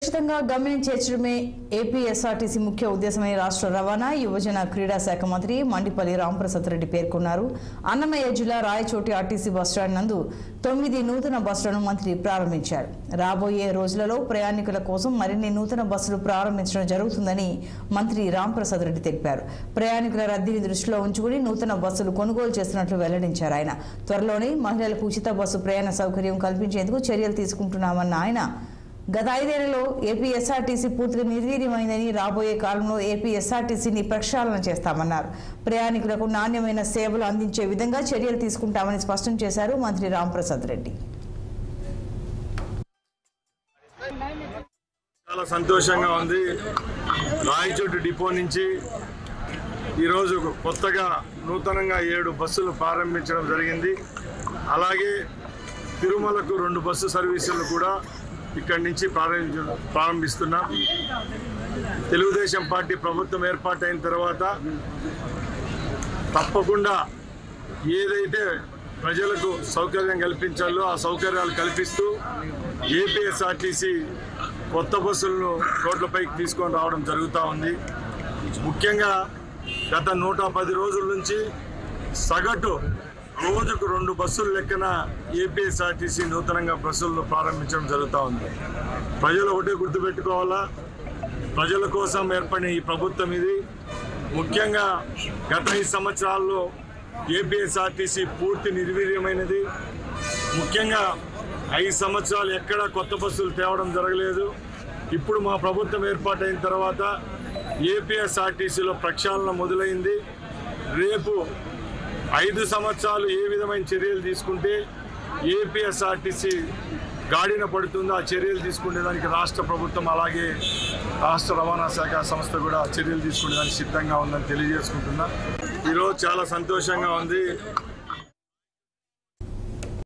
సురక్షితంగా గమ్యం చేర్చడమే ఏపీఎస్ఆర్టీసీ ముఖ్య ఉద్దేశమని రాష్ట్ర రవాణా యువజన క్రీడా శాఖ మంత్రి మండిపల్లి రాంప్రసాద్ రెడ్డి పేర్కొన్నారు అన్నమయ్య జిల్లా రాయచోటి ఆర్టీసీ బస్టాండ్ నందు తొమ్మిది నూతన బస్సులను మంత్రి ప్రారంభించారు రాబోయే రోజులలో ప్రయాణికుల కోసం మరిన్ని నూతన బస్సులు ప్రారంభించడం జరుగుతుందని మంత్రి రాంప్రసాద్ రెడ్డి తెలిపారు ప్రయాణికుల రద్దీని దృష్టిలో ఉంచుకుని నూతన బస్సులు కొనుగోలు చేస్తున్నట్లు వెల్లడించారు ఆయన త్వరలోనే మహిళలకు ఉచిత బస్సు ప్రయాణ సౌకర్యం కల్పించేందుకు చర్యలు తీసుకుంటున్నామన్న ఆయన గత ఐదేళ్లలో ఏపీ ఎస్ఆర్టీసీ పూర్తిగా నిర్వీర్యమైందని రాబోయే కాలంలో ఏపీ ఎస్ఆర్టీసీని ప్రక్షాళన చేస్తామన్నారు ప్రయాణికులకు నాణ్యమైన సేవలు అందించే విధంగా చర్యలు తీసుకుంటామని స్పష్టం చేశారు మంత్రి రాంప్రసాద్ రెడ్డి చాలా సంతోషంగా ఉంది రాయచోటి డిపో నుంచి ఈరోజు కొత్తగా నూతనంగా ఏడు బస్సులు ప్రారంభించడం జరిగింది అలాగే తిరుమలకు రెండు బస్సు సర్వీసులు కూడా ఇక్కడి నుంచి ప్రారంభించ ప్రారంభిస్తున్నాం తెలుగుదేశం పార్టీ ప్రభుత్వం ఏర్పాటైన తర్వాత తప్పకుండా ఏదైతే ప్రజలకు సౌకర్యం కల్పించాలో ఆ సౌకర్యాలు కల్పిస్తూ ఏపీఎస్ఆర్టీసీ కొత్త బస్సులను రోడ్లపైకి తీసుకొని రావడం జరుగుతూ ఉంది ముఖ్యంగా గత నూట పది రోజుల నుంచి సగటు రోజుకు రెండు బస్సులు లెక్కన ఏపీఎస్ఆర్టీసీ నూతనంగా బస్సులను ప్రారంభించడం జరుగుతూ ఉంది ప్రజలు ఒకటే గుర్తుపెట్టుకోవాలా ప్రజల కోసం ఏర్పడిన ఈ ప్రభుత్వం ఇది ముఖ్యంగా గత ఐదు సంవత్సరాల్లో ఏపీఎస్ఆర్టీసీ పూర్తి నిర్వీర్యమైనది ముఖ్యంగా ఐదు సంవత్సరాలు ఎక్కడ కొత్త బస్సులు తేవడం జరగలేదు ఇప్పుడు మా ప్రభుత్వం ఏర్పాటైన తర్వాత ఏపీఎస్ఆర్టీసీలో ప్రక్షాళన మొదలైంది రేపు ఐదు సంవత్సరాలు ఏ విధమైన చర్యలు తీసుకుంటే ఏపీఎస్ఆర్టీసీ గాడిన పడుతుందో ఆ చర్యలు తీసుకునే దానికి రాష్ట్ర ప్రభుత్వం అలాగే రాష్ట్ర రవాణా శాఖ సంస్థ కూడా చర్యలు తీసుకునే దానికి సిద్ధంగా ఉందని తెలియజేసుకుంటున్నా ఈరోజు చాలా సంతోషంగా ఉంది